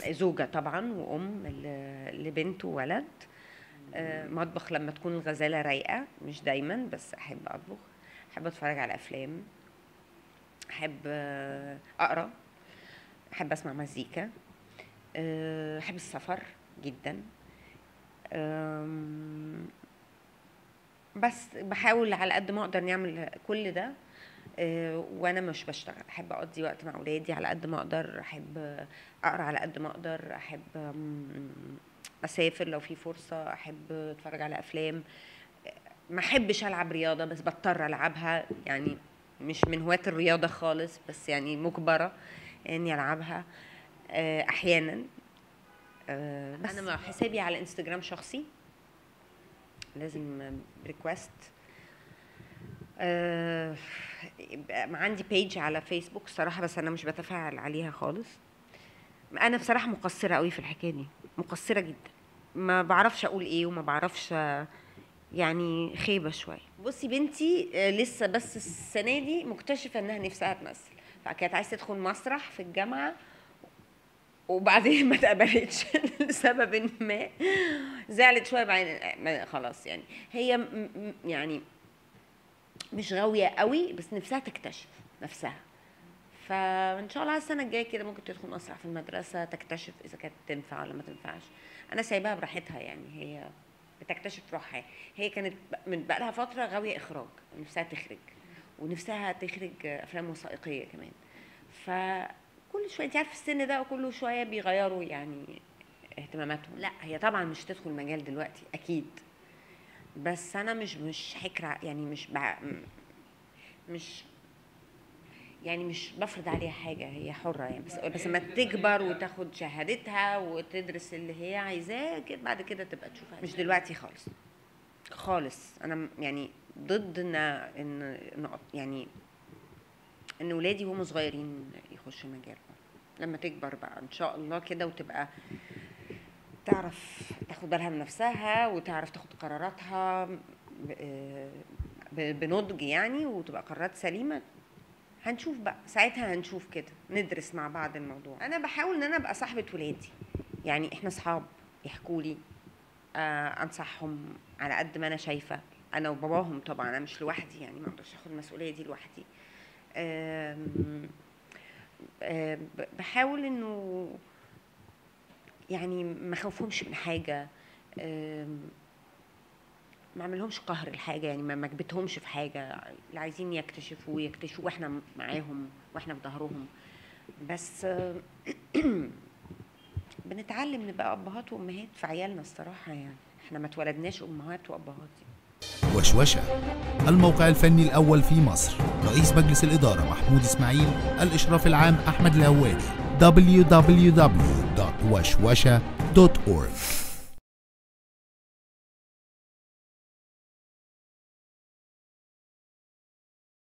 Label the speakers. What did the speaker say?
Speaker 1: زوجة طبعا وأم ل- لبنت وولد آه، مطبخ لما تكون الغزالة رايقة مش دايما بس أحب أطبخ أحب أتفرج على أفلام أحب آه، أقرأ أحب أسمع مزيكا آه، أحب السفر جدا آم، بس بحاول على قد ما أقدر نعمل كل ده آه، وانا مش بشتغل احب اقضي وقت مع اولادي على قد ما اقدر احب اقرا على قد ما اقدر احب أم، اسافر لو في فرصه احب اتفرج على افلام ما احبش العب رياضه بس بضطر العبها يعني مش من هواة الرياضه خالص بس يعني مجبره اني العبها آه، احيانا آه، بس انا حسابي على انستجرام شخصي لازم ريكوست آه، يبقى عندي بيج على فيسبوك الصراحه بس انا مش بتفاعل عليها خالص انا بصراحه مقصره قوي في الحكايه دي مقصره جدا ما بعرفش اقول ايه وما بعرفش آه، يعني خيبه شويه بصي بنتي آه، لسه بس السنه دي مكتشفه انها نفسها تمثل فكانت عايزه تدخل مسرح في الجامعه وبعدين ما اتقبلتش لسبب ما زعلت شويه بعدين ما- خلاص يعني هي م- م- يعني مش غاويه قوي بس نفسها تكتشف نفسها فان شاء الله السنه الجايه كده ممكن تدخل مسرح في المدرسه تكتشف اذا كانت تنفع ولا ما تنفعش انا سايباها براحتها يعني هي بتكتشف روحها هي كانت ب- من بقى لها فتره غاويه اخراج نفسها تخرج ونفسها تخرج افلام وثائقيه كمان فكل شويه انت عارف السن ده وكل شويه بيغيروا يعني اهتماماتهم لا هي طبعا مش تدخل المجال دلوقتي اكيد بس انا مش مش حكرة يعني مش بع... م- مش يعني مش بفرض عليها حاجة هي حرة يعني بس بس لما تكبر وتاخد شهادتها وتدرس اللي هي عايزاه كده بعد كده تبقى تشوفها مش دلوقتي خالص خالص انا م- يعني ضد ان ان إن- يعني ان ولادي وهم صغيرين يخشوا المجال لما تكبر بقى ان شاء الله كده وتبقى تعرف تاخد بالها من نفسها وتعرف تاخد قراراتها ب- ب- بنضج يعني وتبقى قرارات سليمه هنشوف بقى ساعتها هنشوف كده ندرس مع بعض الموضوع انا بحاول ان انا ابقى صاحبه ولادي يعني احنا اصحاب يحكوا لي آه انصحهم على قد ما انا شايفه انا وباباهم طبعا انا مش لوحدي يعني ما اقدرش اخد المسؤوليه دي لوحدي آم، آه، ب- بحاول انه يعني ما خوفهمش من حاجه آم، ما اعملهمش قهر الحاجه يعني ما ما اكبتهمش في حاجه اللي عايزين يكتشفوا يكتشفوا واحنا معاهم واحنا في ظهرهم بس آه، بنتعلم نبقى ابهات وامهات في عيالنا الصراحه يعني احنا ما اتولدناش امهات وابهات يعني.
Speaker 2: وشوشة الموقع الفني الأول في مصر رئيس مجلس الإدارة محمود إسماعيل الإشراف العام أحمد الهواري www.وشوشة.org